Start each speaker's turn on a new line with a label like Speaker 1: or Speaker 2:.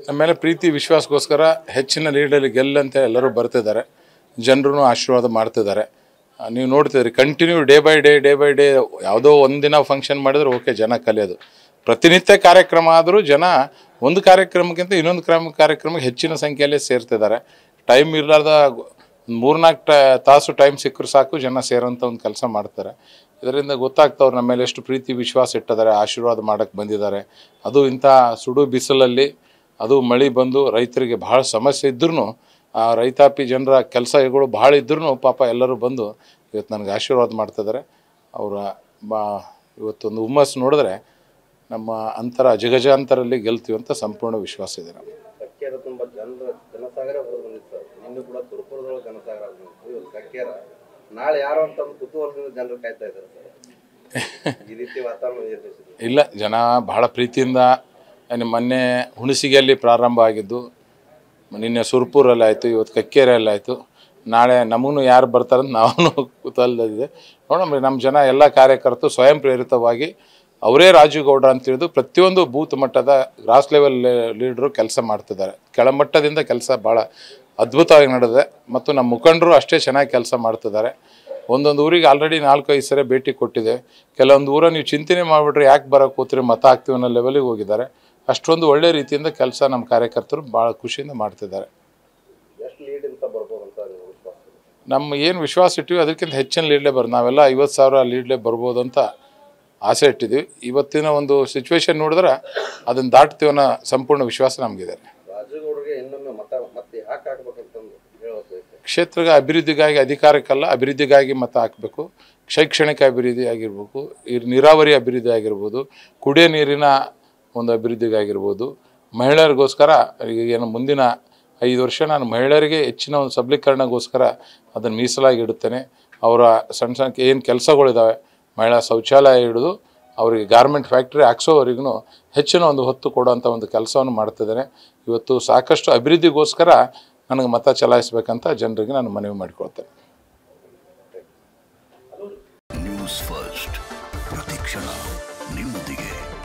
Speaker 1: ನಮ್ಮ ಮೇಲೆ ಪ್ರೀತಿ ವಿಶ್ವಾಸಕ್ಕೋಸ್ಕರ ಹೆಚ್ಚಿನ ಲೀಡಲ್ಲಿ ಗೆಲ್ಲಂತ ಎಲ್ಲರೂ ಬರ್ತಿದ್ದಾರೆ ಜನರು ಆಶೀರ್ವಾದ ಮಾಡ್ತಿದ್ದಾರೆ ಆ, ನೀವು ನೋಡ್ತಿದ್ರಿ continue day by day day by day ಯಾವುದೋ ಒಂದಿನ ಫಂಕ್ಷನ್ ಮಾಡಿದ್ರೆ ಓಕೆ ಜನ ಕಲಿಯೋದು ಪ್ರತಿನಿತ್ಯ ಕಾರ್ಯಕ್ರಮ ಆದರೂ ಜನ ಒಂದು ಕಾರ್ಯಕ್ರಮಕ್ಕಿಂತ ಇನ್ನೊಂದು ಕ್ರಮ ಕಾರ್ಯಕ್ರಮಕ್ಕೆ ಹೆಚ್ಚಿನ ಸಂಖ್ಯೆಯಲ್ಲಿ ಸೇರ್ತಿದ್ದಾರೆ ಟೈಮ್ ಇರಲಾರ್ದ ಮೂರ್ನಾಲ್ಕು ಟ ತಾಸು ಟೈಮ್ ಸಿಕ್ಕರು ಸಾಕು ಜನ ಸೇರೋಂಥ ಒಂದು ಕೆಲಸ ಮಾಡ್ತಾರೆ ಇದರಿಂದ ಗೊತ್ತಾಗ್ತವ್ರು ನಮ್ಮ ಮೇಲೆ ಎಷ್ಟು ಪ್ರೀತಿ ವಿಶ್ವಾಸ ಇಟ್ಟಿದ್ದಾರೆ ಆಶೀರ್ವಾದ ಮಾಡೋಕ್ಕೆ ಬಂದಿದ್ದಾರೆ ಅದು ಇಂಥ ಸುಡು ಬಿಸಿಲಲ್ಲಿ ಅದು ಮಳೆ ಬಂದು ರೈತರಿಗೆ ಭಾಳ ಸಮಸ್ಯೆ ಇದ್ರೂ ಆ ರೈತಾಪಿ ಜನರ ಕೆಲಸಗಳು ಭಾಳ ಇದ್ರೂ ಪಾಪ ಎಲ್ಲರೂ ಬಂದು ಇವತ್ತು ನನಗೆ ಆಶೀರ್ವಾದ ಮಾಡ್ತಿದ್ದಾರೆ ಅವರ ಬಾ ಇವತ್ತೊಂದು ಹುಮ್ಮಸ್ಸು ನೋಡಿದ್ರೆ ನಮ್ಮ ಅಂತರ ಜಗಜಾಂತರಲ್ಲಿ ಗೆಲ್ತೀವಿ ಅಂತ ಸಂಪೂರ್ಣ ವಿಶ್ವಾಸ ಇದೆ ನಮಗೆ
Speaker 2: ಕಕ್ಕೇರ ತುಂಬಾ ಜನರ ಜನಸಾಗರ ಹೊರಗೆ ಬಂದಿತ್ತು ಸರ್ ನಿನ್ನೆ ಕೂಡ ತುರ್ಪುರದೊಳಗೆ ಜನಸಾಗರ ಬಂದಿತ್ತು ಇವತ್ತು ಕಕ್ಕೇರ ನಾಳೆ ಯಾರು ಅಂತ ಒಂದು ಕುತೂಹಲದಿಂದ ಜನರು ಕಾಯ್ತಾ ಇದ್ದಾರೆ ಸರ್ ಈ ರೀತಿ ವಾತಾವರಣ ನಿರ್ಮಿಸಿದ್ರು
Speaker 1: ಇಲ್ಲ ಜನ ಬಹಳ ಪ್ರೀತಿಯಿಂದ ಏನು ಮೊನ್ನೆ ಹುಣಸಿಗೆಯಲ್ಲಿ ಪ್ರಾರಂಭ ಆಗಿದ್ದು ನಿನ್ನೆ ಸುರ್ಪುರಲ್ಲಿ ಆಯಿತು ಇವತ್ತು ಕಕ್ಕೇರಿಯಲ್ಲಿ ಆಯಿತು ನಾಳೆ ನಮಗೂ ಯಾರು ಬರ್ತಾರಂತ ನಾವು ಕುತೂಹಲದಿದೆ ನೋಡೋಣ ನಮ್ಮ ಜನ ಎಲ್ಲ ಕಾರ್ಯಕರ್ತರು ಸ್ವಯಂ ಪ್ರೇರಿತವಾಗಿ ಅವರೇ ರಾಜುಗೌಡ ಅಂತ ತಿಳಿದು ಪ್ರತಿಯೊಂದು ಬೂತ್ ಮಟ್ಟದ ಗ್ರಾಸ್ ಲೆವೆಲ್ ಲೀಡ್ರು ಕೆಲಸ ಮಾಡ್ತಿದ್ದಾರೆ ಕೆಳಮಟ್ಟದಿಂದ ಕೆಲಸ ಭಾಳ ಅದ್ಭುತವಾಗಿ ನಡೆದಿದೆ ಮತ್ತು ನಮ್ಮ ಮುಖಂಡರು ಅಷ್ಟೇ ಚೆನ್ನಾಗಿ ಕೆಲಸ ಮಾಡ್ತಿದ್ದಾರೆ ಒಂದೊಂದು ಊರಿಗೆ ಆಲ್ರೆಡಿ ನಾಲ್ಕು ಐದು ಸರಿ ಭೇಟಿ ಕೊಟ್ಟಿದೆ ಕೆಲವೊಂದು ಊರ ನೀವು ಚಿಂತನೆ ಮಾಡಿಬಿಟ್ರೆ ಯಾಕೆ ಬರೋಕೆ ಕೂತ್ರಿ ಮತ ಹಾಕ್ತೀವಿ ಅನ್ನೋ ಲೆವೆಲಿಗೆ ಹೋಗಿದ್ದಾರೆ ಅಷ್ಟೊಂದು ಒಳ್ಳೆ ರೀತಿಯಿಂದ ಕೆಲಸ ನಮ್ಮ ಕಾರ್ಯಕರ್ತರು ಭಾಳ ಖುಷಿಯಿಂದ ಮಾಡ್ತಿದ್ದಾರೆ
Speaker 2: ಎಷ್ಟು ಲೀಡ್ ಅಂತ ಬರ್ಬೋದು ಅಂತ ನೀವು ವಿಶ್ವಾಸ
Speaker 1: ನಮ್ಮ ಏನು ವಿಶ್ವಾಸ ಇಟ್ಟಿವಿ ಅದಕ್ಕಿಂತ ಹೆಚ್ಚಿನ ಲೀಡ್ಲೇ ಬರ್ ನಾವೆಲ್ಲ ಐವತ್ತು ಸಾವಿರ ಲೀಡ್ಲೇ ಬರ್ಬೋದು ಅಂತ ಆಸೆ ಇಟ್ಟಿದ್ದೀವಿ ಇವತ್ತಿನ ಒಂದು ಸಿಚುವೇಶನ್ ನೋಡಿದ್ರೆ ಅದನ್ನು ದಾಟ್ತೀವಿ ಅನ್ನೋ ಸಂಪೂರ್ಣ ವಿಶ್ವಾಸ ನಮಗಿದೆ
Speaker 2: ರಾಜುಗೌಡರಿಗೆ ಇನ್ನೊಮ್ಮೆ ಮತ ಮತ್ತೆ ಯಾಕೆ ಹಾಕ್ಬೇಕಂತಂದು ಹೇಳೋದು
Speaker 1: ಕ್ಷೇತ್ರದ ಅಭಿವೃದ್ಧಿಗಾಗಿ ಅಧಿಕಾರಕ್ಕಲ್ಲ ಅಭಿವೃದ್ಧಿಗಾಗಿ ಮತ ಹಾಕಬೇಕು ಶೈಕ್ಷಣಿಕ ಅಭಿವೃದ್ಧಿ ಆಗಿರ್ಬೇಕು ಈ ನೀರಾವರಿ ಅಭಿವೃದ್ಧಿ ಆಗಿರ್ಬೋದು ಕುಡಿಯೋ ನೀರಿನ ಒಂದು ಅಭಿವೃದ್ಧಿಗಾಗಿರ್ಬೋದು ಮಹಿಳೆಯರಿಗೋಸ್ಕರ ಈಗ ಏನು ಮುಂದಿನ ಐದು ವರ್ಷ ನಾನು ಮಹಿಳೆಯರಿಗೆ ಹೆಚ್ಚಿನ ಒಂದು ಸಬಲೀಕರಣಗೋಸ್ಕರ ಅದನ್ನು ಮೀಸಲಾಗಿ ಇಡುತ್ತೇನೆ ಅವರ ಸಣ್ಣ ಸಣ್ಣ ಏನು ಕೆಲಸಗಳಿದ್ದಾವೆ ಮಹಿಳಾ ಶೌಚಾಲಯ ಹಿಡಿದು ಅವರಿಗೆ ಗಾರ್ಮೆಂಟ್ ಫ್ಯಾಕ್ಟ್ರಿ ಹಾಕ್ಸೋವರೆಗೂ ಹೆಚ್ಚಿನ ಒಂದು ಹೊತ್ತು ಕೊಡುವಂಥ ಒಂದು ಕೆಲಸವನ್ನು ಮಾಡ್ತಿದ್ದೇನೆ ಇವತ್ತು ಸಾಕಷ್ಟು ಅಭಿವೃದ್ಧಿಗೋಸ್ಕರ ನನಗೆ ಮತ ಚಲಾಯಿಸಬೇಕಂತ ಜನರಿಗೆ ನಾನು ಮನವಿ ಮಾಡಿಕೊಳ್ತೇನೆ
Speaker 3: ನ್ಯೂಸ್ ಫಸ್ಟ್ ಪ್ರತಿಕ್ಷಣ ನಿಮ್ಮೊಂದಿಗೆ